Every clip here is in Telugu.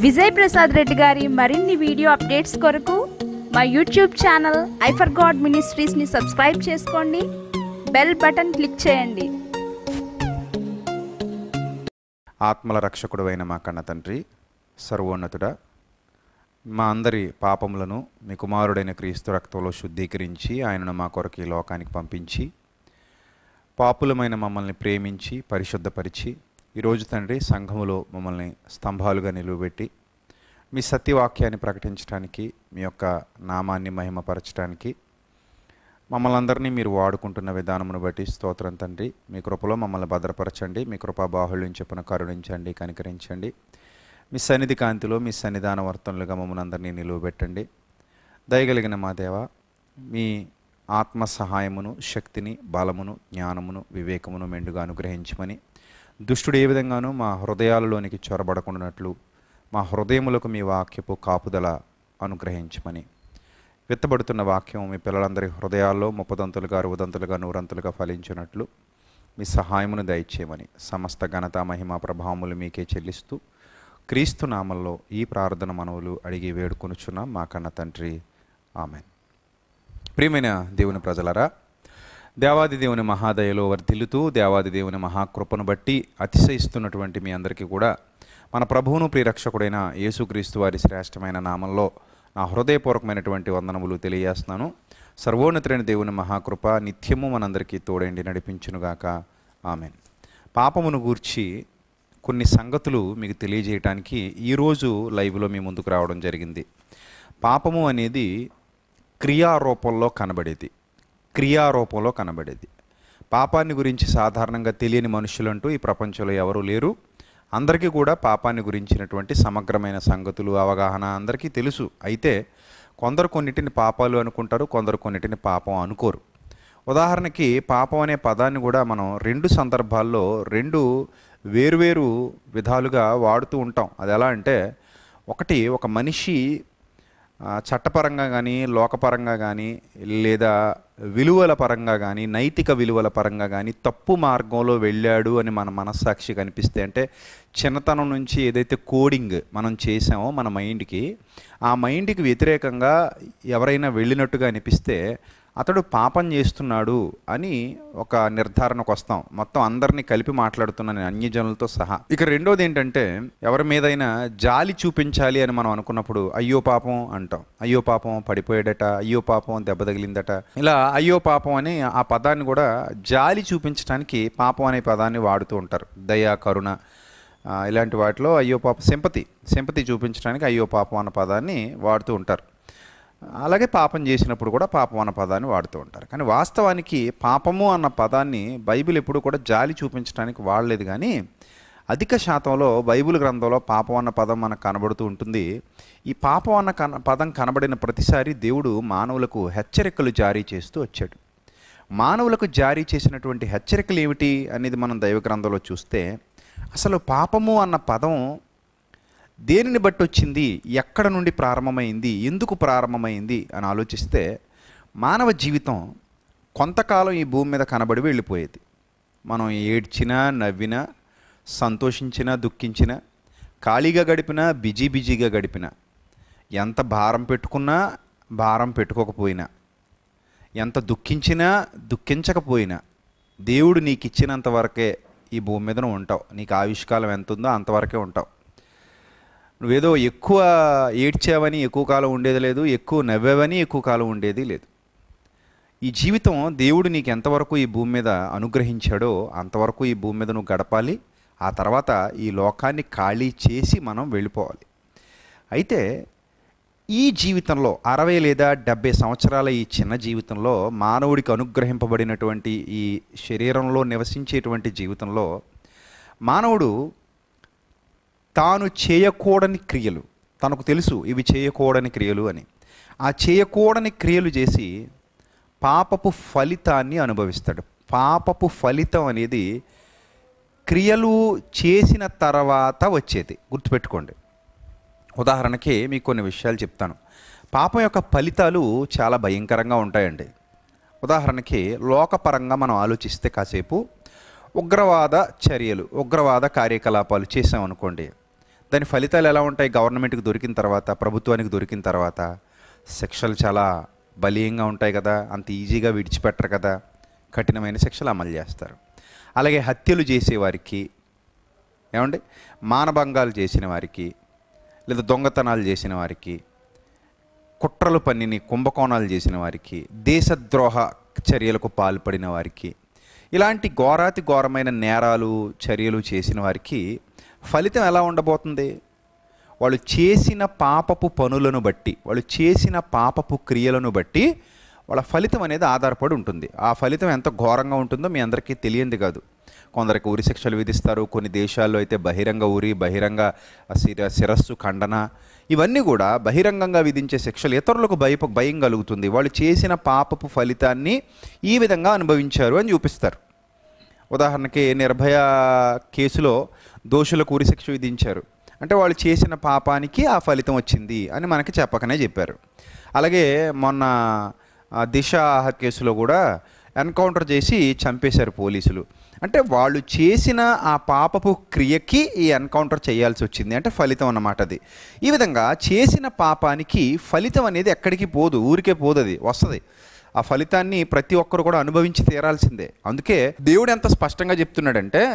విజయ్ ప్రసాద్ రెడ్డి గారి మరిన్ని వీడియో అప్డేట్స్ కొరకు మా యూట్యూబ్ ఛానల్ ఐఫర్ గాడ్ మినిస్ట్రీస్ని సబ్స్క్రైబ్ చేసుకోండి బెల్ బటన్ క్లిక్ చేయండి ఆత్మల రక్షకుడు అయిన మా కన్న తండ్రి సర్వోన్నతుడా మా అందరి పాపములను మీ కుమారుడైన క్రీస్తు రక్తంలో శుద్ధీకరించి ఆయనను మా కొరకు ఈ లోకానికి పంపించి పాపులమైన మమ్మల్ని ప్రేమించి పరిశుద్ధపరిచి ఈరోజు తండ్రి సంఘములో మమ్మల్ని స్తంభాలుగా నిలువబెట్టి మీ సత్యవాక్యాన్ని ప్రకటించడానికి మీ యొక్క నామాన్ని మహిమపరచడానికి మమ్మల్ని అందరినీ మీరు వాడుకుంటున్న విధానమును బట్టి స్తోత్రం తండ్రి మీ కృపలో మమ్మల్ని భద్రపరచండి మీ కృపా బాహుళ్యం చెప్పున కరుణించండి కనికరించండి మీ సన్నిధి కాంతిలో మీ సన్నిధాన వర్తనలుగా మమ్మల్ని అందరినీ నిలువబెట్టండి దయగలిగిన మా దేవ మీ ఆత్మ సహాయమును శక్తిని బలమును జ్ఞానమును వివేకమును మెండుగా అనుగ్రహించమని దుష్టుడు ఏ విధంగానూ మా హృదయాలలోనికి చొరబడకుండానట్లు మా హృదయములకు మీ వాక్యపు కాపుదల అనుగ్రహించమని విత్తబడుతున్న వాక్యం మీ పిల్లలందరి హృదయాల్లో ముప్పదంతులుగా అరవదంతులుగా నూరంతులుగా ఫలించినట్లు మీ సహాయమును దయచేయమని సమస్త ఘనత మహిమ ప్రభావములు మీకే చెల్లిస్తూ క్రీస్తు నామంలో ఈ ప్రార్థన మనవులు అడిగి వేడుకొనుచున్నాం మా కన్న తండ్రి ఆమెన్ ప్రియమైన దేవుని ప్రజలరా దేవాది దేవుని మహాదయలో వర్ధిల్లుతూ దేవాది దేవుని మహాకృపను బట్టి అతిశయిస్తున్నటువంటి మీ అందరికీ కూడా మన ప్రభువును ప్రియరక్షకుడైన యేసుక్రీస్తు వారి శ్రేష్టమైన నామంలో నా హృదయపూర్వకమైనటువంటి వందనములు తెలియజేస్తున్నాను సర్వోన్నతులైన దేవుని మహాకృప నిత్యము మనందరికీ తోడండి నడిపించునుగాక ఆమెన్ పాపమును గూర్చి కొన్ని సంగతులు మీకు తెలియజేయటానికి ఈరోజు లైవ్లో మీ ముందుకు రావడం జరిగింది పాపము అనేది క్రియారూపంలో కనబడేది క్రియారూపంలో కనబడేది పాపాన్ని గురించి సాధారణంగా తెలియని మనుషులంటూ ఈ ప్రపంచంలో ఎవరూ లేరు అందరికీ కూడా పాపాన్ని గురించినటువంటి సమగ్రమైన సంగతులు అవగాహన అందరికీ తెలుసు అయితే కొందరు కొన్నిటిని పాపాలు అనుకుంటారు కొందరు కొన్నిటిని పాపం అనుకోరు ఉదాహరణకి పాపం అనే పదాన్ని కూడా మనం రెండు సందర్భాల్లో రెండు వేరువేరు విధాలుగా వాడుతూ ఉంటాం అది ఎలా అంటే ఒకటి ఒక మనిషి ఆ, చట్టపరంగా కానీ లోకపరంగా కానీ లేదా విలువల పరంగా కానీ నైతిక విలువల పరంగా కానీ తప్పు మార్గంలో వెళ్ళాడు అని మన మనస్సాక్షి కనిపిస్తే అంటే చిన్నతనం నుంచి ఏదైతే కోడింగ్ మనం చేసామో మన మైండ్కి ఆ మైండ్కి వ్యతిరేకంగా ఎవరైనా వెళ్ళినట్టుగా అనిపిస్తే అతడు పాపం చేస్తున్నాడు అని ఒక నిర్ధారణకు వస్తాం మొత్తం అందరినీ కలిపి మాట్లాడుతున్నాను నేను అన్యజనులతో సహా ఇక రెండోది ఏంటంటే ఎవరి మీదైనా జాలి చూపించాలి అని మనం అనుకున్నప్పుడు అయ్యో పాపం అంటాం అయ్యో పాపం పడిపోయాడట అయ్యో పాపం దెబ్బ తగిలిందట ఇలా అయ్యో పాపం అని ఆ పదాన్ని కూడా జాలి చూపించడానికి పాపం అనే పదాన్ని వాడుతూ ఉంటారు దయ కరుణ ఆ, ఇలాంటి వాటిలో అయ్యో పాప సింపతి సింపతి చూపించడానికి అయ్యో పాపం అన్న పదాన్ని వాడుతూ ఉంటారు అలాగే పాపం చేసినప్పుడు కూడా పాపం అన్న పదాన్ని వాడుతూ ఉంటారు కానీ వాస్తవానికి పాపము అన్న పదాన్ని బైబిల్ ఎప్పుడు కూడా జాలి చూపించడానికి వాడలేదు కానీ అధిక శాతంలో బైబిల్ గ్రంథంలో పాపం అన్న పదం మనకు కనబడుతూ ఉంటుంది ఈ పాపం అన్న కన పదం కనబడిన ప్రతిసారి దేవుడు మానవులకు హెచ్చరికలు జారీ చేస్తూ వచ్చాడు మానవులకు జారీ చేసినటువంటి హెచ్చరికలు ఏమిటి అనేది మనం దైవ గ్రంథంలో చూస్తే అసలు పాపము అన్న పదం దేనిని బట్టి వచ్చింది ఎక్కడ నుండి ప్రారంభమైంది ఎందుకు ప్రారంభమైంది అని ఆలోచిస్తే మానవ జీవితం కొంతకాలం ఈ భూమి మీద కనబడి వెళ్ళిపోయేది మనం ఏడ్చినా నవ్వినా సంతోషించినా దుఃఖించినా ఖాళీగా గడిపినా బిజీ బిజీగా గడిపినా ఎంత భారం పెట్టుకున్నా భారం పెట్టుకోకపోయినా ఎంత దుఃఖించినా దుఃఖించకపోయినా దేవుడు నీకు ఇచ్చినంత వరకే ఈ భూమి మీద నువ్వు ఉంటావు నీకు ఆయుష్కాలం ఎంత ఉందో అంతవరకే ఉంటావు నువ్వేదో ఎక్కువ ఏడ్చావని ఎక్కువ కాలం ఉండేది లేదు ఎక్కువ నవ్వావని ఎక్కువ కాలం ఉండేది లేదు ఈ జీవితం దేవుడు నీకు ఎంతవరకు ఈ భూమి మీద అనుగ్రహించాడో అంతవరకు ఈ భూమి మీద నువ్వు గడపాలి ఆ తర్వాత ఈ లోకాన్ని ఖాళీ చేసి మనం వెళ్ళిపోవాలి అయితే ఈ జీవితంలో అరవై లేదా డెబ్బై సంవత్సరాల ఈ చిన్న జీవితంలో మానవుడికి అనుగ్రహింపబడినటువంటి ఈ శరీరంలో నివసించేటువంటి జీవితంలో మానవుడు తాను చేయకూడని క్రియలు తనకు తెలుసు ఇవి చేయకూడని క్రియలు అని ఆ చేయకూడని క్రియలు చేసి పాపపు ఫలితాన్ని అనుభవిస్తాడు పాపపు ఫలితం అనేది క్రియలు చేసిన తర్వాత వచ్చేది గుర్తుపెట్టుకోండి ఉదాహరణకి మీకు కొన్ని విషయాలు చెప్తాను పాపం యొక్క ఫలితాలు చాలా భయంకరంగా ఉంటాయండి ఉదాహరణకి లోకపరంగా మనం ఆలోచిస్తే కాసేపు ఉగ్రవాద చర్యలు ఉగ్రవాద కార్యకలాపాలు చేసామనుకోండి దాని ఫలితాలు ఎలా ఉంటాయి గవర్నమెంట్కి దొరికిన తర్వాత ప్రభుత్వానికి దొరికిన తర్వాత శిక్షలు చాలా బలీయంగా ఉంటాయి కదా అంత ఈజీగా విడిచిపెట్టరు కదా కఠినమైన శిక్షలు అమలు చేస్తారు అలాగే హత్యలు చేసేవారికి ఏమండి మానభంగాలు చేసిన వారికి లేదా దొంగతనాలు చేసిన వారికి కుట్రలు పన్నిని కుంభకోణాలు చేసిన వారికి దేశద్రోహ చర్యలకు పాల్పడిన వారికి ఇలాంటి ఘోరాతి ఘోరమైన నేరాలు చర్యలు చేసిన వారికి ఫలితం ఎలా ఉండబోతుంది వాళ్ళు చేసిన పాపపు పనులను బట్టి వాళ్ళు చేసిన పాపపు క్రియలను బట్టి వాళ్ళ ఫలితం అనేది ఆధారపడి ఉంటుంది ఆ ఫలితం ఎంత ఘోరంగా ఉంటుందో మీ అందరికీ తెలియంది కాదు కొందరికి ఉరి శిక్షలు విధిస్తారు కొన్ని దేశాల్లో అయితే బహిరంగ ఉరి బహిరంగ శిర శిరస్సు ఖండన ఇవన్నీ కూడా బహిరంగంగా విధించే శిక్షలు ఇతరులకు భయ భయం కలుగుతుంది వాళ్ళు చేసిన పాపపు ఫలితాన్ని ఈ విధంగా అనుభవించారు అని చూపిస్తారు ఉదాహరణకి నిర్భయ కేసులో దోషులకు ఉరి శిక్ష విధించారు అంటే వాళ్ళు చేసిన పాపానికి ఆ ఫలితం వచ్చింది అని మనకి చెప్పకనే చెప్పారు అలాగే మొన్న ఆ, దిశ కేసులో కూడా ఎన్కౌంటర్ చేసి చంపేశారు పోలీసులు అంటే వాళ్ళు చేసిన ఆ పాపపు క్రియకి ఈ ఎన్కౌంటర్ చేయాల్సి వచ్చింది అంటే ఫలితం అన్నమాట అది ఈ విధంగా చేసిన పాపానికి ఫలితం అనేది ఎక్కడికి పోదు ఊరికే పోదు అది వస్తుంది ఆ ఫలితాన్ని ప్రతి ఒక్కరు కూడా అనుభవించి తీరాల్సిందే అందుకే దేవుడు ఎంత స్పష్టంగా చెప్తున్నాడంటే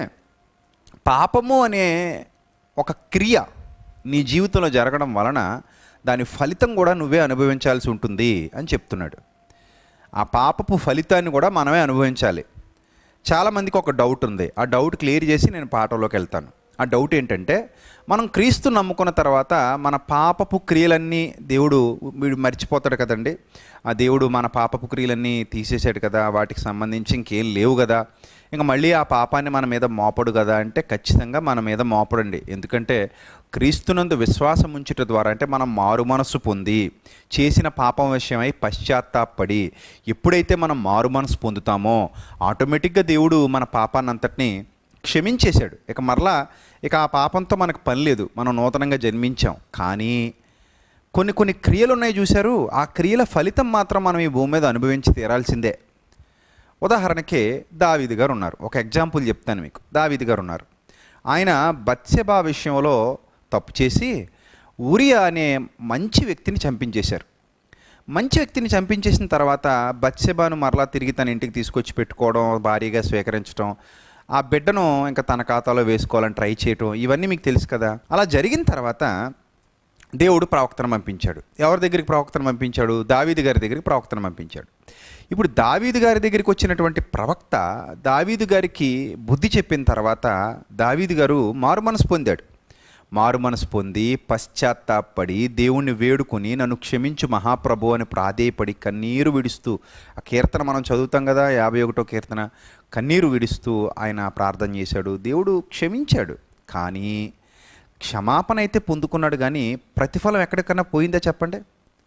పాపము అనే ఒక క్రియ నీ జీవితంలో జరగడం వలన దాని ఫలితం కూడా నువ్వే అనుభవించాల్సి ఉంటుంది అని చెప్తున్నాడు ఆ పాపపు ఫలితాన్ని కూడా మనమే అనుభవించాలి చాలామందికి ఒక డౌట్ ఉంది ఆ డౌట్ క్లియర్ చేసి నేను పాఠంలోకి వెళ్తాను ఆ డౌట్ ఏంటంటే మనం క్రీస్తు నమ్ముకున్న తర్వాత మన పాపపు క్రియలన్నీ దేవుడు వీడు మర్చిపోతాడు కదండి ఆ దేవుడు మన పాపపు క్రియలన్నీ తీసేశాడు కదా వాటికి సంబంధించి ఇంకేం లేవు కదా ఇంకా మళ్ళీ ఆ పాపాన్ని మన మీద మోపడు కదా అంటే ఖచ్చితంగా మన మీద మోపడండి ఎందుకంటే క్రీస్తునందు విశ్వాసం ఉంచుట ద్వారా అంటే మనం మారు మనస్సు పొంది చేసిన పాపం విషయమై పశ్చాత్తాపడి ఎప్పుడైతే మనం మారు మనసు పొందుతామో ఆటోమేటిక్గా దేవుడు మన పాపాన్ని అంతటిని క్షమించేశాడు ఇక మరలా ఇక ఆ పాపంతో మనకు పని లేదు మనం నూతనంగా జన్మించాం కానీ కొన్ని కొన్ని క్రియలు ఉన్నాయి చూశారు ఆ క్రియల ఫలితం మాత్రం మనం ఈ భూమి మీద అనుభవించి తీరాల్సిందే ఉదాహరణకి దావీది గారు ఉన్నారు ఒక ఎగ్జాంపుల్ చెప్తాను మీకు దావీది గారు ఉన్నారు ఆయన బత్సెబా విషయంలో తప్పు చేసి ఉరియా అనే మంచి వ్యక్తిని చంపించేశారు మంచి వ్యక్తిని చంపించేసిన తర్వాత బత్సెబాను మరలా తిరిగి తన ఇంటికి తీసుకొచ్చి పెట్టుకోవడం భారీగా స్వీకరించడం ఆ బిడ్డను ఇంకా తన ఖాతాలో వేసుకోవాలని ట్రై చేయటం ఇవన్నీ మీకు తెలుసు కదా అలా జరిగిన తర్వాత దేవుడు ప్రవక్తను పంపించాడు ఎవరి దగ్గరికి ప్రవక్తను పంపించాడు దావీదు గారి దగ్గరికి ప్రవక్తను పంపించాడు ఇప్పుడు దావీదు గారి దగ్గరికి వచ్చినటువంటి ప్రవక్త దావీదు గారికి బుద్ధి చెప్పిన తర్వాత దావీదు గారు మారు మనసు పొందాడు మారు మనసు పొంది పశ్చాత్తాపడి దేవుణ్ణి వేడుకొని నన్ను క్షమించు మహాప్రభు అని ప్రాధేయపడి కన్నీరు విడుస్తూ ఆ కీర్తన మనం చదువుతాం కదా యాభై ఒకటో కీర్తన కన్నీరు విడుస్తూ ఆయన ప్రార్థన చేశాడు దేవుడు క్షమించాడు కానీ క్షమాపణ అయితే పొందుకున్నాడు కానీ ప్రతిఫలం ఎక్కడికన్నా పోయిందా చెప్పండి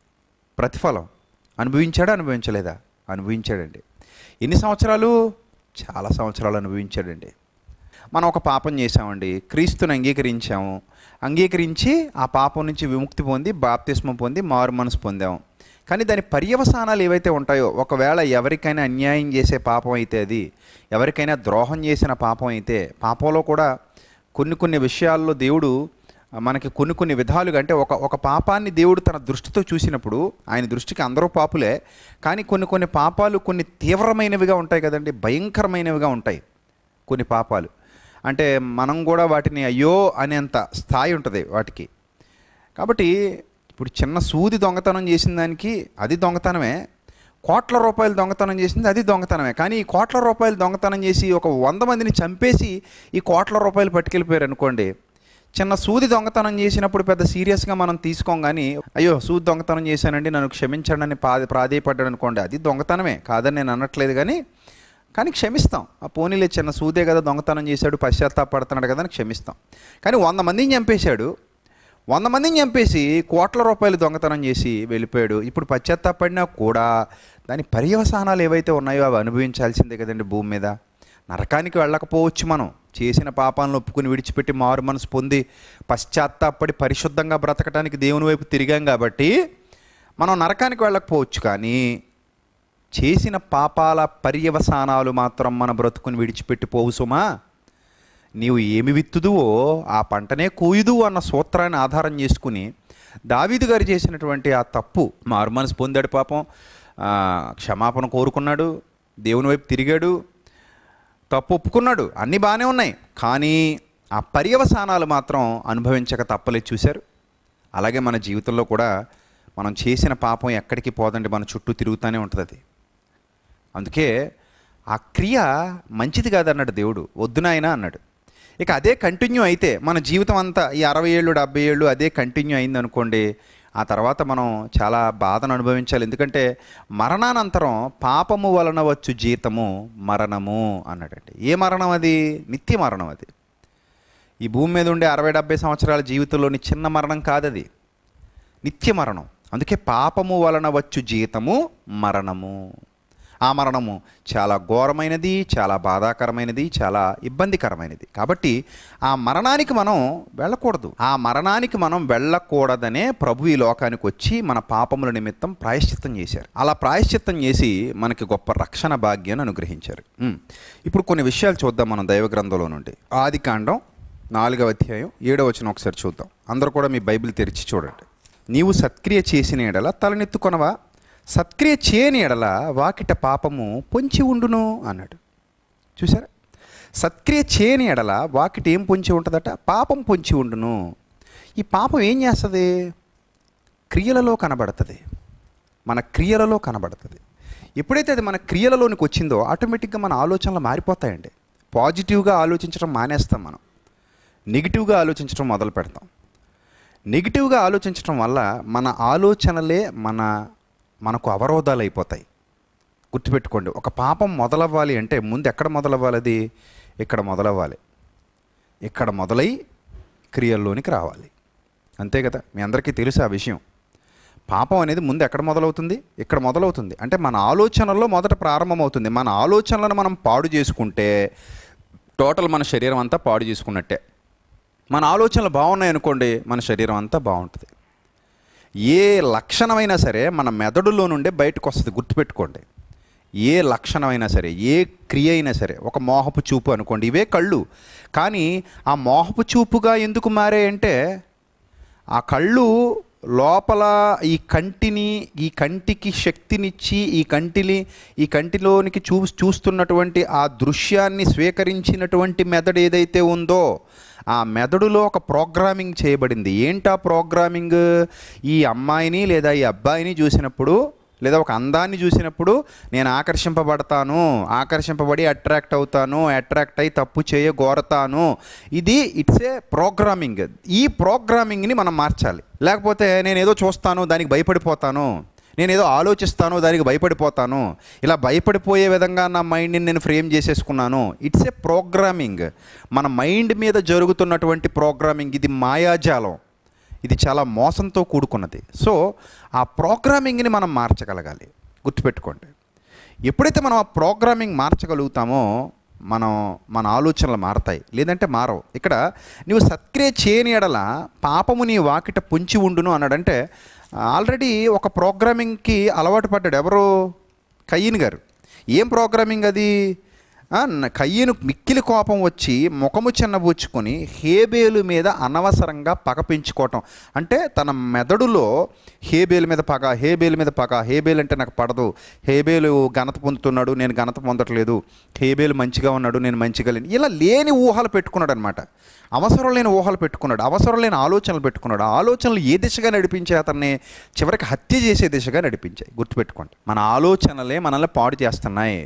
ప్రతిఫలం అనుభవించాడా అనుభవించలేదా అనుభవించాడండి ఎన్ని సంవత్సరాలు చాలా సంవత్సరాలు అనుభవించాడండి మనం ఒక పాపం చేసామండి క్రీస్తుని అంగీకరించాము అంగీకరించి ఆ పాపం నుంచి విముక్తి పొంది బాప్తిస్మం పొంది మారు మనసు పొందాము కానీ దాని పర్యవసానాలు ఏవైతే ఉంటాయో ఒకవేళ ఎవరికైనా అన్యాయం చేసే పాపం అయితే అది ఎవరికైనా ద్రోహం చేసిన పాపం అయితే పాపంలో కూడా కొన్ని కొన్ని విషయాల్లో దేవుడు మనకి కొన్ని కొన్ని విధాలుగా అంటే ఒక ఒక పాపాన్ని దేవుడు తన దృష్టితో చూసినప్పుడు ఆయన దృష్టికి అందరూ పాపులే కానీ కొన్ని కొన్ని పాపాలు కొన్ని తీవ్రమైనవిగా ఉంటాయి కదండి భయంకరమైనవిగా ఉంటాయి కొన్ని పాపాలు అంటే మనం కూడా వాటిని అయ్యో అనేంత స్థాయి ఉంటుంది వాటికి కాబట్టి ఇప్పుడు చిన్న సూది దొంగతనం చేసిన దానికి అది దొంగతనమే కోట్ల రూపాయలు దొంగతనం చేసింది అది దొంగతనమే కానీ ఈ కోట్ల రూపాయలు దొంగతనం చేసి ఒక వంద మందిని చంపేసి ఈ కోట్ల రూపాయలు పట్టుకెళ్ళిపోయారు అనుకోండి చిన్న సూది దొంగతనం చేసినప్పుడు పెద్ద సీరియస్గా మనం తీసుకోం కానీ అయ్యో సూది దొంగతనం చేశానండి నన్ను క్షమించండి అని పా ప్రాధేయపడ్డాడు అనుకోండి అది దొంగతనమే కాదని నేను అనట్లేదు కానీ కానీ క్షమిస్తాం ఆ పోనీలే చిన్న సూదే కదా దొంగతనం చేశాడు పశ్చాత్తాపడుతున్నాడు కదా అని క్షమిస్తాం కానీ వంద మందిని చంపేశాడు వంద మందిని చంపేసి కోట్ల రూపాయలు దొంగతనం చేసి వెళ్ళిపోయాడు ఇప్పుడు పశ్చాత్తాపడినా కూడా దాని పర్యవసానాలు ఏవైతే ఉన్నాయో అవి అనుభవించాల్సిందే కదండి భూమి మీద నరకానికి వెళ్ళకపోవచ్చు మనం చేసిన పాపాలను ఒప్పుకుని విడిచిపెట్టి మారు మనసు పొంది పశ్చాత్తాపడి పరిశుద్ధంగా బ్రతకడానికి దేవుని వైపు తిరిగాం కాబట్టి మనం నరకానికి వెళ్ళకపోవచ్చు కానీ చేసిన పాపాల పర్యవసానాలు మాత్రం మన బ్రతుకుని విడిచిపెట్టి పోవు సుమా నీవు ఏమి విత్తుదువో ఆ పంటనే కూయుదు అన్న సూత్రాన్ని ఆధారం చేసుకుని దావీదు గారు చేసినటువంటి ఆ తప్పు మారు మనసు పొందాడు పాపం ఆ, క్షమాపణ కోరుకున్నాడు దేవుని వైపు తిరిగాడు తప్పు ఒప్పుకున్నాడు అన్నీ బాగానే ఉన్నాయి కానీ ఆ పర్యవసానాలు మాత్రం అనుభవించక తప్పలేదు చూశారు అలాగే మన జీవితంలో కూడా మనం చేసిన పాపం ఎక్కడికి పోదండి మన చుట్టూ తిరుగుతూనే ఉంటుంది అది అందుకే ఆ క్రియ మంచిది కాదన్నాడు దేవుడు వద్దు నాయనా అన్నాడు ఇక అదే కంటిన్యూ అయితే మన జీవితం అంతా ఈ అరవై ఏళ్ళు డెబ్బై ఏళ్ళు అదే కంటిన్యూ అయింది అనుకోండి ఆ తర్వాత మనం చాలా బాధను అనుభవించాలి ఎందుకంటే మరణానంతరం పాపము వలన వచ్చు జీతము మరణము అన్నాడండి ఏ మరణం అది నిత్య మరణం అది ఈ భూమి మీద ఉండే అరవై డెబ్బై సంవత్సరాల జీవితంలోని చిన్న మరణం కాదది నిత్య మరణం అందుకే పాపము వలన వచ్చు జీతము మరణము ఆ మరణము చాలా ఘోరమైనది చాలా బాధాకరమైనది చాలా ఇబ్బందికరమైనది కాబట్టి ఆ మరణానికి మనం వెళ్ళకూడదు ఆ మరణానికి మనం వెళ్ళకూడదనే ప్రభు ఈ లోకానికి వచ్చి మన పాపముల నిమిత్తం ప్రాయశ్చిత్తం చేశారు అలా ప్రాయశ్చిత్తం చేసి మనకి గొప్ప రక్షణ భాగ్యాన్ని అనుగ్రహించారు ఉమ్. ఇప్పుడు కొన్ని విషయాలు చూద్దాం మనం దైవ గ్రంథంలో నుండి ఆది కాండం నాలుగవ అధ్యాయం ఏడవ వచనం ఒకసారి చూద్దాం అందరూ కూడా మీ బైబిల్ తెరిచి చూడండి నీవు సత్క్రియ చేసిన ఎడల తలనెత్తుకొనవా సత్క్రియ చేయని ఎడల వాకిట పాపము పొంచి ఉండును అన్నాడు చూసారా సత్క్రియ చేయని ఎడల వాకిట ఏం పొంచి ఉంటుందట పాపం పొంచి ఉండును ఈ పాపం ఏం చేస్తుంది క్రియలలో కనబడుతుంది మన క్రియలలో కనబడుతుంది ఎప్పుడైతే అది మన క్రియలలోనికి వచ్చిందో ఆటోమేటిక్గా మన ఆలోచనలు మారిపోతాయండి పాజిటివ్గా ఆలోచించడం మానేస్తాం మనం నెగిటివ్గా ఆలోచించడం మొదలు పెడతాం నెగిటివ్గా ఆలోచించడం వల్ల మన ఆలోచనలే మన మనకు అవరోధాలు అయిపోతాయి గుర్తుపెట్టుకోండి ఒక పాపం మొదలవ్వాలి అంటే ముందు ఎక్కడ మొదలవ్వాలి అది ఇక్కడ మొదలవ్వాలి ఇక్కడ మొదలై క్రియల్లోనికి రావాలి అంతే కదా మీ అందరికీ తెలుసు ఆ విషయం పాపం అనేది ముందు ఎక్కడ మొదలవుతుంది ఇక్కడ మొదలవుతుంది అంటే మన ఆలోచనల్లో మొదట ప్రారంభమవుతుంది మన ఆలోచనలను మనం పాడు చేసుకుంటే టోటల్ మన శరీరం అంతా పాడు చేసుకున్నట్టే మన ఆలోచనలు బాగున్నాయి అనుకోండి మన శరీరం అంతా బాగుంటుంది ఏ లక్షణమైనా సరే మన మెదడులో నుండే బయటకు వస్తుంది గుర్తుపెట్టుకోండి ఏ లక్షణమైనా సరే ఏ క్రియ అయినా సరే ఒక మోహపు చూపు అనుకోండి ఇవే కళ్ళు కానీ ఆ మోహపు చూపుగా ఎందుకు మారాయంటే ఆ కళ్ళు లోపల ఈ కంటిని ఈ కంటికి శక్తినిచ్చి ఈ కంటిని ఈ కంటిలోనికి చూ చూస్తున్నటువంటి ఆ దృశ్యాన్ని స్వీకరించినటువంటి మెదడు ఏదైతే ఉందో ఆ మెదడులో ఒక ప్రోగ్రామింగ్ చేయబడింది ఏంటా ప్రోగ్రామింగ్ ఈ అమ్మాయిని లేదా ఈ అబ్బాయిని చూసినప్పుడు లేదా ఒక అందాన్ని చూసినప్పుడు నేను ఆకర్షింపబడతాను ఆకర్షింపబడి అట్రాక్ట్ అవుతాను అట్రాక్ట్ అయి తప్పు చేయ గోరతాను ఇది ఇట్స్ ఏ ప్రోగ్రామింగ్ ఈ ప్రోగ్రామింగ్ని మనం మార్చాలి లేకపోతే నేను ఏదో చూస్తాను దానికి భయపడిపోతాను నేను ఏదో ఆలోచిస్తాను దానికి భయపడిపోతాను ఇలా భయపడిపోయే విధంగా నా మైండ్ని నేను ఫ్రేమ్ చేసేసుకున్నాను ఇట్స్ ఏ ప్రోగ్రామింగ్ మన మైండ్ మీద జరుగుతున్నటువంటి ప్రోగ్రామింగ్ ఇది మాయాజాలం ఇది చాలా మోసంతో కూడుకున్నది సో ఆ ప్రోగ్రామింగ్ని మనం మార్చగలగాలి గుర్తుపెట్టుకోండి ఎప్పుడైతే మనం ఆ ప్రోగ్రామింగ్ మార్చగలుగుతామో మనం మన ఆలోచనలు మారతాయి లేదంటే మారవు ఇక్కడ నువ్వు సత్క్రియ చేయని ఎడల పాపము నీ వాకిట పొంచి ఉండును అన్నాడంటే ఆల్రెడీ ఒక ప్రోగ్రామింగ్కి అలవాటు పడ్డాడు ఎవరు కయ్యన్ గారు ఏం ప్రోగ్రామింగ్ అది ఆ, న- కయ్యను మిక్కిలి కోపం వచ్చి ముఖము చిన్నబుచ్చుకొని హేబేలు మీద అనవసరంగా పగ పెంచుకోవటం అంటే తన మెదడులో హేబేలు మీద పగ హేబేలు మీద పగ హేబేలు అంటే నాకు పడదు హేబేలు ఘనత పొందుతున్నాడు నేను ఘనత పొందట్లేదు హేబేలు మంచిగా ఉన్నాడు నేను మంచిగా లేను ఇలా లేని ఊహలు పెట్టుకున్నాడు అనమాట అవసరం లేని ఊహలు పెట్టుకున్నాడు అవసరం లేని ఆలోచనలు పెట్టుకున్నాడు ఆ ఆలోచనలు ఏ దిశగా నడిపించే అతన్ని చివరికి హత్య చేసే దిశగా నడిపించాయి గుర్తుపెట్టుకోండి మన ఆలోచనలే మనల్ని పాడు చేస్తున్నాయి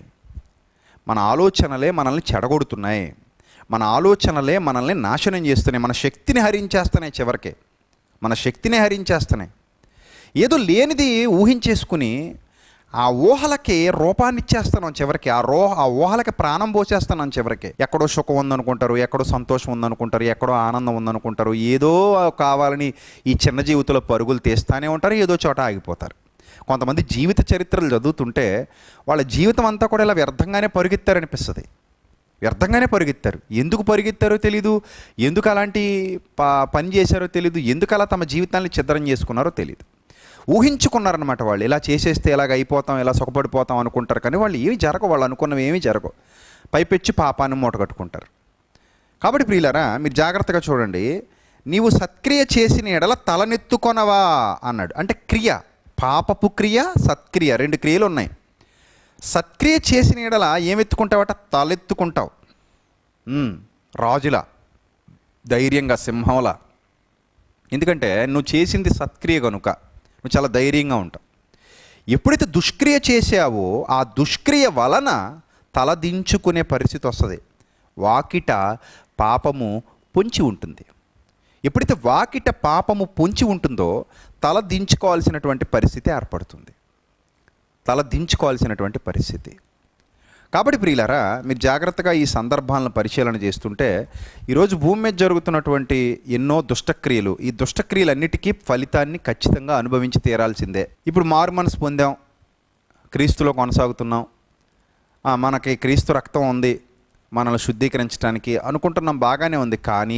మన ఆలోచనలే మనల్ని చెడగొడుతున్నాయి మన ఆలోచనలే మనల్ని నాశనం చేస్తున్నాయి మన శక్తిని హరించేస్తున్నాయి చివరికి మన శక్తిని హరించేస్తున్నాయి ఏదో లేనిది ఊహించేసుకుని ఆ ఊహలకి రూపాన్ని ఇచ్చేస్తున్నాం చివరికి ఆ రో ఆ ఊహలకి ప్రాణం పోసేస్తున్నాం చివరికి ఎక్కడో సుఖం ఉందనుకుంటారు ఎక్కడో సంతోషం ఉందనుకుంటారు ఎక్కడో ఆనందం ఉందనుకుంటారు ఏదో కావాలని ఈ చిన్న జీవితంలో పరుగులు తీస్తానే ఉంటారు ఏదో చోట ఆగిపోతారు కొంతమంది జీవిత చరిత్రలు చదువుతుంటే వాళ్ళ జీవితం అంతా కూడా ఇలా వ్యర్థంగానే పరుగెత్తారనిపిస్తుంది వ్యర్థంగానే పరుగెత్తారు ఎందుకు పరుగెత్తారో తెలీదు ఎందుకు అలాంటి ప పని చేశారో తెలీదు ఎందుకు అలా తమ జీవితాన్ని ఛిద్రం చేసుకున్నారో తెలియదు ఊహించుకున్నారనమాట వాళ్ళు ఇలా చేసేస్తే ఇలాగ అయిపోతాం ఇలా సుఖపడిపోతాం అనుకుంటారు కానీ వాళ్ళు ఏమి జరగవు వాళ్ళు అనుకున్నవి ఏమీ జరగవు పైపెచ్చి పాపాన్ని మూటగట్టుకుంటారు కాబట్టి ప్రియులారా మీరు జాగ్రత్తగా చూడండి నీవు సత్క్రియ చేసిన ఎడల తలనెత్తుకొనవా అన్నాడు అంటే క్రియ పాపపు క్రియ సత్క్రియ రెండు క్రియలు ఉన్నాయి సత్క్రియ చేసిన ఎడల ఏమెత్తుకుంటావట తలెత్తుకుంటావు ఉమ్, రాజులా ధైర్యంగా సింహంలా ఎందుకంటే నువ్వు చేసింది సత్క్రియ కనుక నువ్వు చాలా ధైర్యంగా ఉంటావు ఎప్పుడైతే దుష్క్రియ చేసావో ఆ దుష్క్రియ వలన తలదించుకునే పరిస్థితి వస్తుంది వాకిట పాపము పొంచి ఉంటుంది ఎప్పుడైతే వాకిట పాపము పొంచి ఉంటుందో తల దించుకోవాల్సినటువంటి పరిస్థితి ఏర్పడుతుంది తల దించుకోవాల్సినటువంటి పరిస్థితి కాబట్టి ప్రియులారా మీరు జాగ్రత్తగా ఈ సందర్భాలను పరిశీలన చేస్తుంటే ఈరోజు భూమి మీద జరుగుతున్నటువంటి ఎన్నో దుష్టక్రియలు ఈ దుష్టక్రియలన్నిటికీ ఫలితాన్ని ఖచ్చితంగా అనుభవించి తీరాల్సిందే ఇప్పుడు మారు మనసు పొందాం క్రీస్తులో కొనసాగుతున్నాం ఆ, మనకి క్రీస్తు రక్తం ఉంది మనల్ని శుద్ధీకరించడానికి అనుకుంటున్నాం బాగానే ఉంది కానీ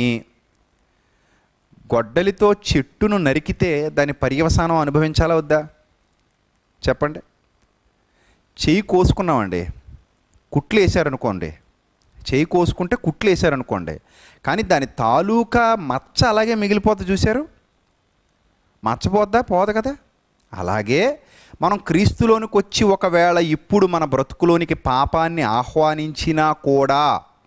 గొడ్డలితో చెట్టును నరికితే దాని పర్యవసానం అనుభవించాలా వద్దా చెప్పండి చెయ్యి కోసుకున్నామండి కుట్లు వేసారనుకోండి చెయ్యి కోసుకుంటే కుట్లు వేసారనుకోండి కానీ దాని తాలూకా మచ్చ అలాగే మిగిలిపోతుంది చూశారు మచ్చపోద్దా పోదు కదా అలాగే మనం క్రీస్తులోనికి వచ్చి ఒకవేళ ఇప్పుడు మన బ్రతుకులోనికి పాపాన్ని ఆహ్వానించినా కూడా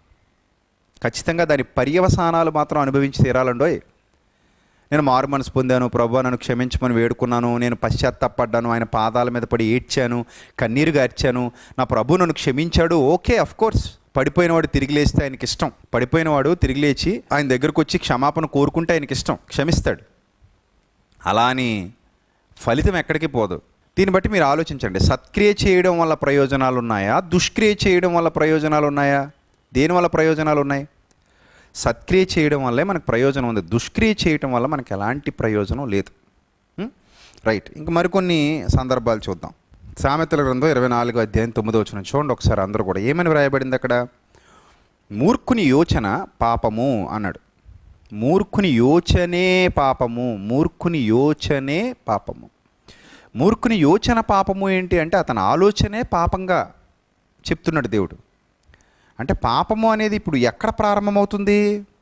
ఖచ్చితంగా దాని పర్యవసానాలు మాత్రం అనుభవించి తీరాలండోయ్ నేను మారు మనసు పొందాను ప్రభు నన్ను క్షమించమని వేడుకున్నాను నేను పశ్చాత్తాపడ్డాను ఆయన పాదాల మీద పడి ఏడ్చాను కన్నీరు గార్చాను నా ప్రభు నన్ను క్షమించాడు ఓకే అఫ్ కోర్స్ పడిపోయినవాడు తిరిగి లేస్తే ఆయనకి ఇష్టం పడిపోయినవాడు తిరిగి లేచి ఆయన దగ్గరకు వచ్చి క్షమాపణ కోరుకుంటే ఆయనకి ఇష్టం క్షమిస్తాడు అలా అని ఫలితం ఎక్కడికి పోదు దీన్ని బట్టి మీరు ఆలోచించండి సత్క్రియ చేయడం వల్ల ప్రయోజనాలు ఉన్నాయా దుష్క్రియ చేయడం వల్ల ప్రయోజనాలు ఉన్నాయా దేని వల్ల ప్రయోజనాలు ఉన్నాయి సత్క్రియ చేయడం వల్లే మనకు ప్రయోజనం ఉంది దుష్క్రియ చేయడం వల్ల మనకి ఎలాంటి ప్రయోజనం లేదు ఉం? రైట్ ఇంక మరికొన్ని సందర్భాలు చూద్దాం సామెతల గ్రంథం ఇరవై నాలుగు అధ్యాయం తొమ్మిదో వచ్చిన చూడండి ఒకసారి అందరూ కూడా ఏమని వ్రాయబడింది అక్కడ మూర్ఖుని యోచన పాపము అన్నాడు మూర్ఖుని యోచనే పాపము మూర్ఖుని యోచనే పాపము మూర్ఖుని యోచన పాపము ఏంటి అంటే అతని ఆలోచనే పాపంగా చెప్తున్నాడు దేవుడు అంటే పాపము అనేది ఇప్పుడు ఎక్కడ ప్రారంభమవుతుంది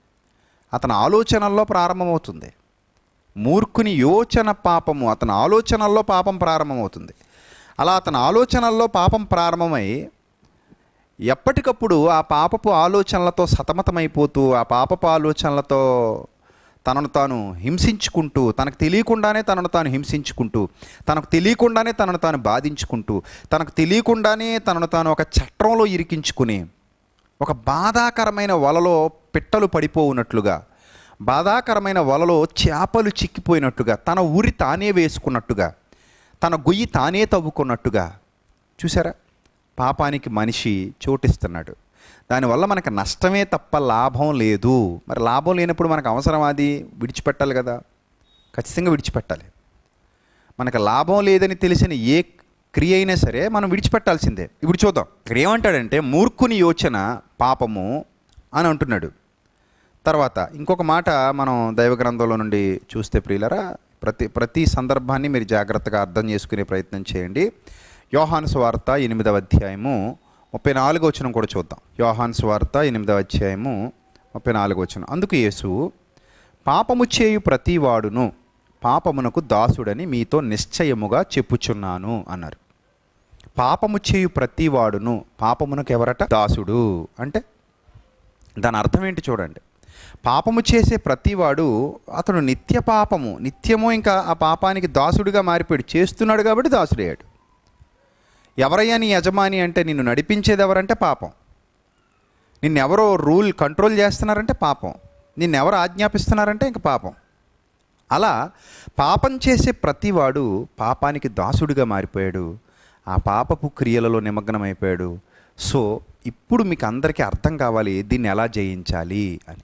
అతని ఆలోచనల్లో ప్రారంభమవుతుంది మూర్ఖుని యోచన పాపము అతని ఆలోచనల్లో పాపం ప్రారంభమవుతుంది అలా అతని ఆలోచనల్లో పాపం ప్రారంభమై ఎప్పటికప్పుడు ఆ పాపపు ఆలోచనలతో సతమతమైపోతూ ఆ పాపపు ఆలోచనలతో తనను తాను హింసించుకుంటూ తనకు తెలియకుండానే తనను తాను హింసించుకుంటూ తనకు తెలియకుండానే తనను తాను బాధించుకుంటూ తనకు తెలియకుండానే తనను తాను ఒక చట్రంలో ఇరికించుకుని ఒక బాధాకరమైన వలలో పిట్టలు పడిపోవునట్లుగా బాధాకరమైన వలలో చేపలు చిక్కిపోయినట్టుగా తన ఊరి తానే వేసుకున్నట్టుగా తన గొయ్యి తానే తవ్వుకున్నట్టుగా చూసారా పాపానికి మనిషి చోటిస్తున్నాడు దానివల్ల మనకు నష్టమే తప్ప లాభం లేదు మరి లాభం లేనప్పుడు మనకు అవసరం అది విడిచిపెట్టాలి కదా ఖచ్చితంగా విడిచిపెట్టాలి మనకు లాభం లేదని తెలిసిన ఏ క్రియ అయినా సరే మనం విడిచిపెట్టాల్సిందే ఇప్పుడు చూద్దాం ఇక్కడ ఏమంటాడంటే మూర్ఖుని యోచన పాపము అని అంటున్నాడు తర్వాత ఇంకొక మాట మనం దైవ గ్రంథంలో నుండి చూస్తే ప్రియులరా ప్రతి ప్రతి సందర్భాన్ని మీరు జాగ్రత్తగా అర్థం చేసుకునే ప్రయత్నం చేయండి యోహాను స్వార్త ఎనిమిదవ అధ్యాయము ముప్పై నాలుగు వచనం కూడా చూద్దాం యోహాను స్వార్త ఎనిమిదవ అధ్యాయము ముప్పై నాలుగు వచనం అందుకు యేసు పాపము చేయు ప్రతి వాడును పాపమునకు దాసుడని మీతో నిశ్చయముగా చెప్పుచున్నాను అన్నారు పాపము చేయు ప్రతి వాడును పాపమునకు ఎవరట దాసుడు అంటే దాని అర్థం ఏంటి చూడండి పాపము చేసే ప్రతివాడు అతడు నిత్య పాపము నిత్యము ఇంకా ఆ పాపానికి దాసుడిగా మారిపోయాడు చేస్తున్నాడు కాబట్టి దాసుడయ్యాడు ఎవరయ్యా నీ యజమాని అంటే నిన్ను నడిపించేది ఎవరంటే పాపం నిన్నెవరో రూల్ కంట్రోల్ చేస్తున్నారంటే పాపం నిన్నెవరు ఆజ్ఞాపిస్తున్నారంటే ఇంక పాపం అలా పాపం చేసే ప్రతివాడు పాపానికి దాసుడిగా మారిపోయాడు ఆ పాపపు క్రియలలో నిమగ్నమైపోయాడు సో ఇప్పుడు మీకు అందరికీ అర్థం కావాలి దీన్ని ఎలా జయించాలి అని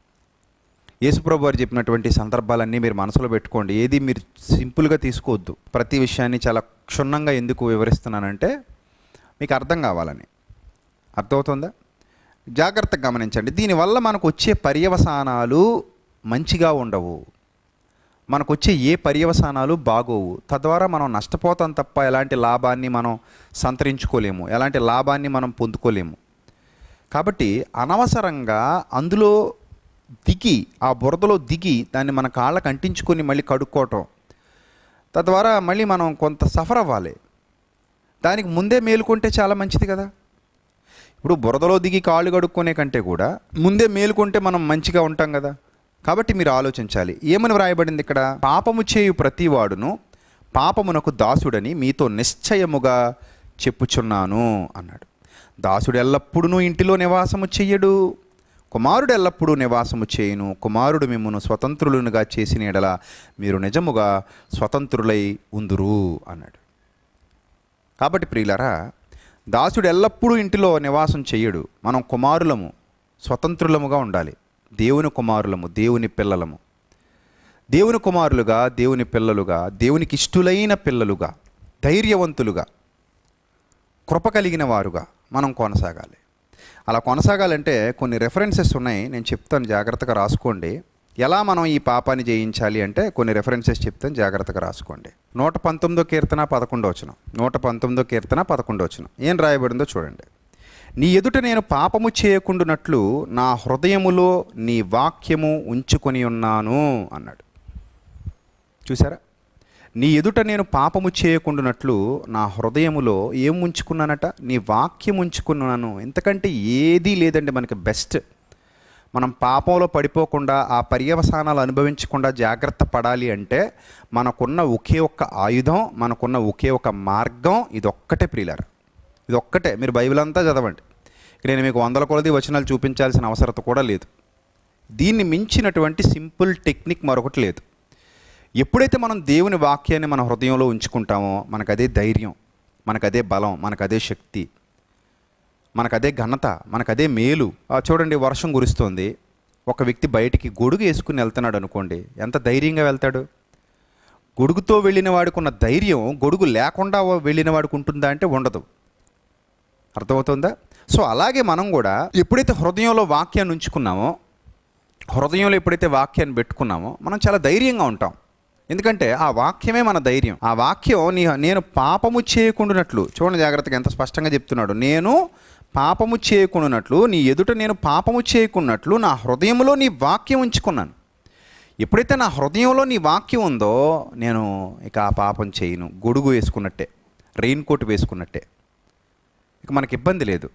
యేసుప్రభు వారు చెప్పినటువంటి సందర్భాలన్నీ మీరు మనసులో పెట్టుకోండి ఏది మీరు సింపుల్గా తీసుకోవద్దు ప్రతి విషయాన్ని చాలా క్షుణ్ణంగా ఎందుకు వివరిస్తున్నానంటే మీకు అర్థం కావాలని అర్థమవుతుందా జాగ్రత్తగా గమనించండి దీనివల్ల మనకు వచ్చే పర్యవసానాలు మంచిగా ఉండవు మనకు వచ్చే ఏ పర్యవసానాలు బాగోవు తద్వారా మనం నష్టపోతాం తప్ప ఎలాంటి లాభాన్ని మనం సంతరించుకోలేము ఎలాంటి లాభాన్ని మనం పొందుకోలేము కాబట్టి అనవసరంగా అందులో దిగి ఆ బురదలో దిగి దాన్ని మన కాళ్ళకు అంటించుకొని మళ్ళీ కడుక్కోవటం తద్వారా మళ్ళీ మనం కొంత సఫర్ అవ్వాలి దానికి ముందే మేలుకుంటే చాలా మంచిది కదా ఇప్పుడు బురదలో దిగి కాళ్ళు కడుక్కునే కంటే కూడా ముందే మేలుకుంటే మనం మంచిగా ఉంటాం కదా కాబట్టి మీరు ఆలోచించాలి ఏమని వ్రాయబడింది ఇక్కడ పాపము చేయు ప్రతివాడును పాపమునకు దాసుడని మీతో నిశ్చయముగా చెప్పుచున్నాను అన్నాడు దాసుడు ఎల్లప్పుడూ ఇంటిలో నివాసము చెయ్యడు కుమారుడు ఎల్లప్పుడూ నివాసము చేయును కుమారుడు మిమ్మను స్వతంత్రులుగా చేసిన ఎడల మీరు నిజముగా స్వతంత్రులై ఉందురు అన్నాడు కాబట్టి ప్రియులరా దాసుడు ఎల్లప్పుడూ ఇంటిలో నివాసం చెయ్యడు మనం కుమారులము స్వతంత్రులముగా ఉండాలి దేవుని కుమారులము దేవుని పిల్లలము దేవుని కుమారులుగా దేవుని పిల్లలుగా దేవునికి ఇష్టులైన పిల్లలుగా ధైర్యవంతులుగా కృప కలిగిన వారుగా మనం కొనసాగాలి అలా కొనసాగాలంటే కొన్ని రెఫరెన్సెస్ ఉన్నాయి నేను చెప్తాను జాగ్రత్తగా రాసుకోండి ఎలా మనం ఈ పాపాన్ని జయించాలి అంటే కొన్ని రెఫరెన్సెస్ చెప్తాను జాగ్రత్తగా రాసుకోండి నూట పంతొమ్మిదో కీర్తన పదకొండో వచనం నూట పంతొమ్మిదో కీర్తన పదకొండో వచనం ఏం రాయబడిందో చూడండి నీ ఎదుట నేను పాపము చేయకుండునట్లు నా హృదయములో నీ వాక్యము ఉంచుకొని ఉన్నాను అన్నాడు చూసారా నీ ఎదుట నేను పాపము చేయకుండానట్లు నా హృదయములో ఏం ఉంచుకున్నానట నీ వాక్యం ఉంచుకున్నాను ఎందుకంటే ఏదీ లేదండి మనకి బెస్ట్ మనం పాపంలో పడిపోకుండా ఆ పర్యవసానాలు అనుభవించకుండా జాగ్రత్త పడాలి అంటే మనకున్న ఒకే ఒక్క ఆయుధం మనకున్న ఒకే ఒక మార్గం ఇదొక్కటే ప్రియులారు ఇదొక్కటే మీరు బైబిల్ అంతా చదవండి ఇక నేను మీకు వందల కొలది వచనాలు చూపించాల్సిన అవసరత కూడా లేదు దీన్ని మించినటువంటి సింపుల్ టెక్నిక్ మరొకటి లేదు ఎప్పుడైతే మనం దేవుని వాక్యాన్ని మన హృదయంలో ఉంచుకుంటామో మనకు అదే ధైర్యం మనకు అదే బలం మనకు అదే శక్తి మనకు అదే ఘనత మనకు అదే మేలు ఆ, చూడండి వర్షం కురుస్తోంది ఒక వ్యక్తి బయటికి గొడుగు వేసుకుని వెళ్తున్నాడు అనుకోండి ఎంత ధైర్యంగా వెళ్తాడు గొడుగుతో వెళ్ళిన వాడికి ఉన్న ధైర్యం గొడుగు లేకుండా వెళ్ళిన వాడికి ఉంటుందా అంటే ఉండదు అర్థమవుతుందా సో అలాగే మనం కూడా ఎప్పుడైతే హృదయంలో వాక్యాన్ని ఉంచుకున్నామో హృదయంలో ఎప్పుడైతే వాక్యాన్ని పెట్టుకున్నామో మనం చాలా ధైర్యంగా ఉంటాం ఎందుకంటే ఆ వాక్యమే మన ధైర్యం ఆ వాక్యం నీ నేను పాపము చేయకుండానట్లు చూడండి జాగ్రత్తగా ఎంత స్పష్టంగా చెప్తున్నాడు నేను పాపము చేయకుండానట్లు నీ ఎదుట నేను పాపము చేయకున్నట్లు నా హృదయంలో నీ వాక్యం ఉంచుకున్నాను ఎప్పుడైతే నా హృదయంలో నీ వాక్యం ఉందో నేను ఇక ఆ పాపం చేయను గొడుగు వేసుకున్నట్టే రెయిన్ కోట్ వేసుకున్నట్టే ఇక మనకి ఇబ్బంది లేదు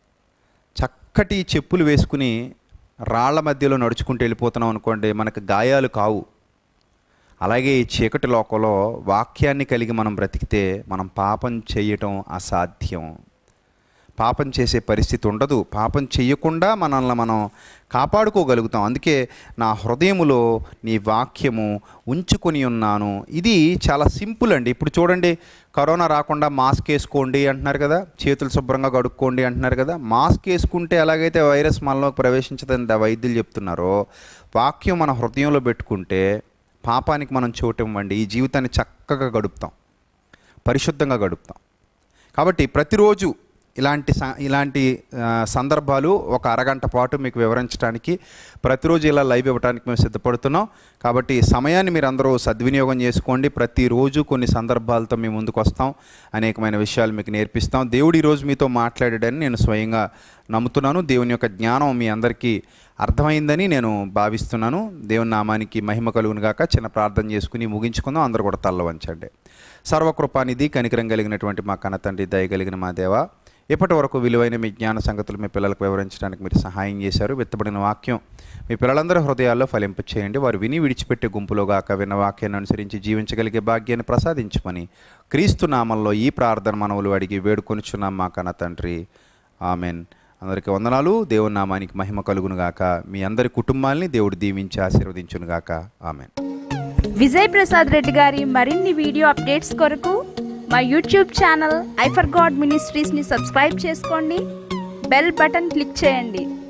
చక్కటి చెప్పులు వేసుకుని రాళ్ల మధ్యలో నడుచుకుంటూ వెళ్ళిపోతున్నాం అనుకోండి మనకు గాయాలు కావు అలాగే ఈ చీకటి లోకంలో వాక్యాన్ని కలిగి మనం బ్రతికితే మనం పాపం చేయటం అసాధ్యం పాపం చేసే పరిస్థితి ఉండదు పాపం చేయకుండా మనల్ని మనం కాపాడుకోగలుగుతాం అందుకే నా హృదయములో నీ వాక్యము ఉంచుకొని ఉన్నాను ఇది చాలా సింపుల్ అండి ఇప్పుడు చూడండి కరోనా రాకుండా మాస్క్ వేసుకోండి అంటున్నారు కదా చేతులు శుభ్రంగా కడుక్కోండి అంటున్నారు కదా మాస్క్ వేసుకుంటే ఎలాగైతే వైరస్ మనలోకి ప్రవేశించదని దా వైద్యులు చెప్తున్నారో వాక్యం మన హృదయంలో పెట్టుకుంటే పాపానికి మనం చోటు ఇవ్వండి ఈ జీవితాన్ని చక్కగా గడుపుతాం పరిశుద్ధంగా గడుపుతాం కాబట్టి ప్రతిరోజు ఇలాంటి స- ఇలాంటి ఆ, సందర్భాలు ఒక అరగంట పాటు మీకు వివరించడానికి ప్రతిరోజు ఇలా లైవ్ ఇవ్వడానికి మేము సిద్ధపడుతున్నాం కాబట్టి ఈ సమయాన్ని మీరు అందరూ సద్వినియోగం చేసుకోండి ప్రతిరోజు కొన్ని సందర్భాలతో మేము ముందుకు వస్తాం అనేకమైన విషయాలు మీకు నేర్పిస్తాం దేవుడు ఈరోజు మీతో మాట్లాడాడని నేను స్వయంగా నమ్ముతున్నాను దేవుని యొక్క జ్ఞానం మీ అందరికీ అర్థమైందని నేను భావిస్తున్నాను దేవుని నామానికి మహిమ కలుగును గాక చిన్న ప్రార్థన చేసుకుని ముగించుకుందాం అందరూ కూడా తల్ల వంచండి సర్వకృపానిధి కనికరం కలిగినటువంటి మా కన్నతండ్రి దయ కలిగిన మా దేవ ఇప్పటి వరకు విలువైన మీ జ్ఞాన సంగతులు మీ పిల్లలకు వివరించడానికి మీరు సహాయం చేశారు విత్తబడిన వాక్యం మీ పిల్లలందరి హృదయాల్లో ఫలింపు చేయండి వారు విని విడిచిపెట్టే గుంపులో గాక విన్న వాక్యాన్ని అనుసరించి జీవించగలిగే భాగ్యాన్ని ప్రసాదించమని క్రీస్తు నామంలో ఈ ప్రార్థన మనవులు అడిగి వేడుకొనిచున్నాం మా కన్న తండ్రి ఆమెన్ అందరికీ వందనాలు దేవుని నామానికి మహిమ కలుగునుగాక మీ అందరి కుటుంబాల్ని దేవుడు దీవించి ఆశీర్వదించునుగాక ఆమెన్ విజయ్ ప్రసాద్ రెడ్డి గారి మరిన్ని వీడియో అప్డేట్స్ కొరకు మా యూట్యూబ్ ఛానల్ ఐఫర్ గాడ్ మినిస్ట్రీస్ని సబ్స్క్రైబ్ చేసుకోండి బెల్ బటన్ క్లిక్ చేయండి